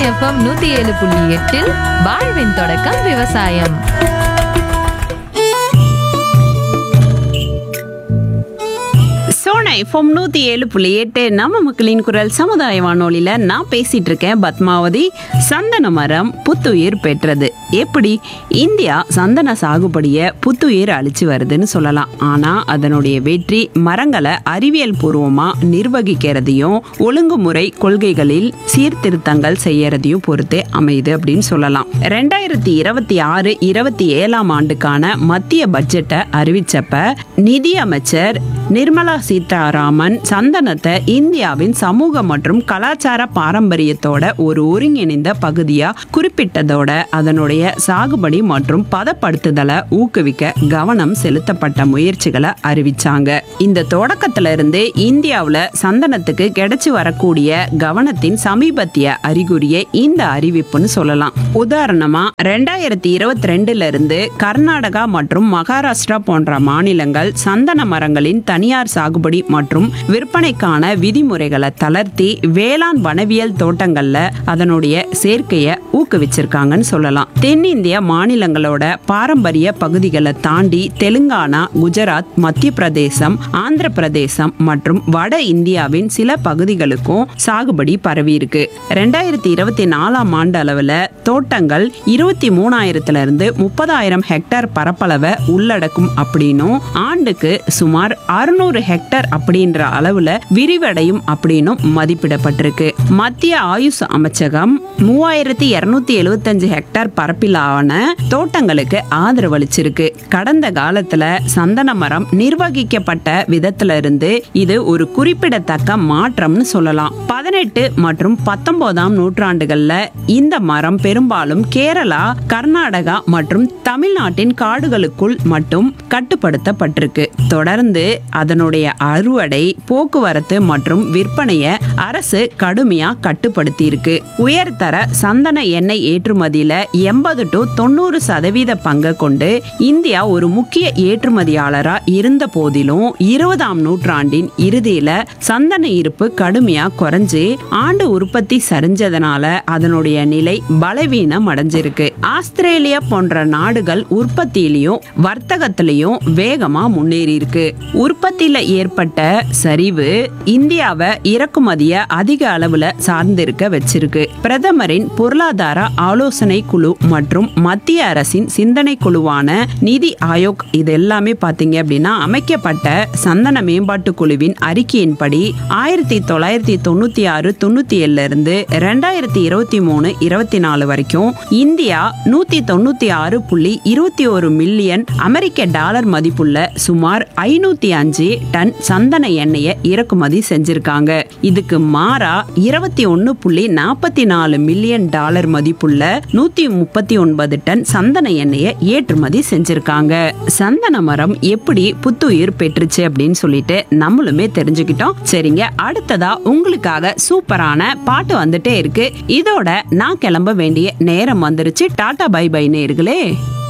FM நூத்தி ஏழு புள்ளி எட்டில் வாழ்வின் தொடக்கம் விவசாயம் சோனா எஃப்எம் நூற்றி ஏழு புள்ளி எட்டு நம்ம மக்களின் குரல் சமுதாய வானொலியில் நான் பேசிட்டு இருக்கேன் பத்மாவதி சந்தன மரம் புத்துயிர் பெற்றது எப்படி இந்தியா சந்தன சாகுபடியை புத்துயிர் அழிச்சு வருதுன்னு சொல்லலாம் ஆனால் அதனுடைய வெற்றி மரங்களை அறிவியல் பூர்வமாக நிர்வகிக்கிறதையும் ஒழுங்குமுறை கொள்கைகளில் சீர்திருத்தங்கள் செய்யறதையும் பொறுத்து அமையுது அப்படின்னு சொல்லலாம் ரெண்டாயிரத்தி இருபத்தி ஆறு இருபத்தி ஏழாம் ஆண்டுக்கான மத்திய பட்ஜெட்டை அறிவிச்சப்ப நிதி அமைச்சர் நிர்மலா சீதாராமன் சந்தனத்தை இந்தியாவின் சமூக மற்றும் கலாச்சார பாரம்பரியத்தோட ஒரு ஒருங்கிணைந்த பகுதியா குறிப்பிட்டதோட அதனுடைய சாகுபடி மற்றும் பதப்படுத்துதலை ஊக்குவிக்க கவனம் செலுத்தப்பட்ட முயற்சிகளை அறிவிச்சாங்க இந்த தொடக்கத்துல இருந்து இந்தியாவுல சந்தனத்துக்கு கிடைச்சு வரக்கூடிய கவனத்தின் சமீபத்திய அறிகுறியை இந்த அறிவிப்புன்னு சொல்லலாம் உதாரணமா ரெண்டாயிரத்தி இருபத்தி ரெண்டுல இருந்து கர்நாடகா மற்றும் மகாராஷ்டிரா போன்ற மாநிலங்கள் சந்தன மரங்களின் தனியார் சாகுபடி மற்றும் விற்பனைக்கான விதிமுறைகளை தளர்த்தி வேளாண் வனவியல் தோட்டங்கள்ல அதனுடைய சேர்க்கையை ஊக்குவிச்சிருக்காங்கன்னு சொல்லலாம் தென்னிந்திய மாநிலங்களோட பாரம்பரிய பகுதிகளை தாண்டி தெலுங்கானா குஜராத் மத்திய பிரதேசம் ஆந்திர பிரதேசம் மற்றும் வட இந்தியாவின் சில பகுதிகளுக்கும் சாகுபடி பரவி இருக்கு ரெண்டாயிரத்தி இருபத்தி நாலாம் ஆண்டு அளவுல தோட்டங்கள் இருபத்தி மூணாயிரத்துல இருந்து முப்பதாயிரம் ஹெக்டேர் பரப்பளவை உள்ளடக்கும் அப்படின்னும் ஆண்டுக்கு சுமார் அறுநூறு ஹெக்டேர் அப்படின்ற அளவுல விரிவடையும் அப்படின்னும் மதிப்பிடப்பட்டிருக்கு மத்திய ஆயுஷ் அமைச்சகம் மூவாயிரத்தி இருநூத்தி எழுவத்தஞ்சு ஹெக்டேர் பரப்பிலான தோட்டங்களுக்கு ஆதரவு அளிச்சிருக்கு கடந்த காலத்துல சந்தன மரம் நிர்வகிக்கப்பட்ட விதத்துல இருந்து இது ஒரு குறிப்பிடத்தக்க மாற்றம்னு சொல்லலாம் பதினெட்டு மற்றும் பத்தொன்பதாம் நூற்றாண்டுகள்ல இந்த மரம் பெரும்பாலும் கேரளா கர்நாடகா மற்றும் தமிழ்நாட்டின் காடுகளுக்குள் மட்டும் கட்டுப்படுத்தப்பட்டிருக்கு தொடர்ந்து அதனுடைய அறுவடை போக்குவரத்து மற்றும் விற்பனையை அரசு கடுமையா கட்டுப்படுத்தி இருக்கு உயர்தர சந்தன எண்ணெய் ஏற்றுமதியில எண்பது டு தொண்ணூறு சதவீத பங்கை கொண்டு இந்தியா ஒரு முக்கிய ஏற்றுமதியாளரா இருந்த போதிலும் இருபதாம் நூற்றாண்டின் இறுதியில சந்தன இருப்பு கடுமையா குறைஞ்சு ஆண்டு உற்பத்தி சரிஞ்சதுனால அதனுடைய நிலை பலவீனம் அடைஞ்சிருக்கு ஆஸ்திரேலியா போன்ற நாடுகள் உற்பத்தியிலையும் வர்த்தகத்திலையும் வேகமா முன்னேறி இருக்கு உற்பத்தியில ஏற்பட்ட சரிவு இந்தியாவை இறக்குமதிய அதிக அளவுல சார்ந்திருக்க வச்சிருக்கு பிரதமரின் பொருளாதார ஆலோசனை குழு மற்றும் மத்திய அரசின் சிந்தனை குழுவான நிதி ஆயோக் இது எல்லாமே பாத்தீங்க அப்படின்னா அமைக்கப்பட்ட சந்தன மேம்பாட்டு குழுவின் அறிக்கையின்படி ஆயிரத்தி தொள்ளாயிரத்தி தொண்ணூத்தி ஆறு தொண்ணூத்தி ஏழுல இருந்து ரெண்டாயிரத்தி இருபத்தி மூணு இருபத்தி நாலு வரைக்கும் இந்தியா நூத்தி தொண்ணூத்தி ஆறு புள்ளி இருபத்தி ஒரு மில்லியன் அமெரிக்க டாலர் மதிப்புள்ள சுமார் ஐநூத்தி அஞ்சு டன் சந்தன எண்ணெயை இறக்குமதி செஞ்சிருக்காங்க இதுக்கு மாறா இருபத்தி ஒன்னு புள்ளி நாற்பத்தி நாலு மில்லியன் டாலர் மதிப்புள்ள நூத்தி முப்பத்தி ஒன்பது டன் சந்தன எண்ணெயை ஏற்றுமதி செஞ்சிருக்காங்க சந்தன மரம் எப்படி புத்துயிர் பெற்றுச்சு அப்படின்னு சொல்லிட்டு நம்மளுமே தெரிஞ்சுக்கிட்டோம் சரிங்க அடுத்ததா உங்களுக்காக சூப்பரான பாட்டு வந்துட்டே இருக்கு இதோட நான் கிளம்ப வேண்டிய நேரம் வந்துருச்சு டாடா பை பை நேர்களே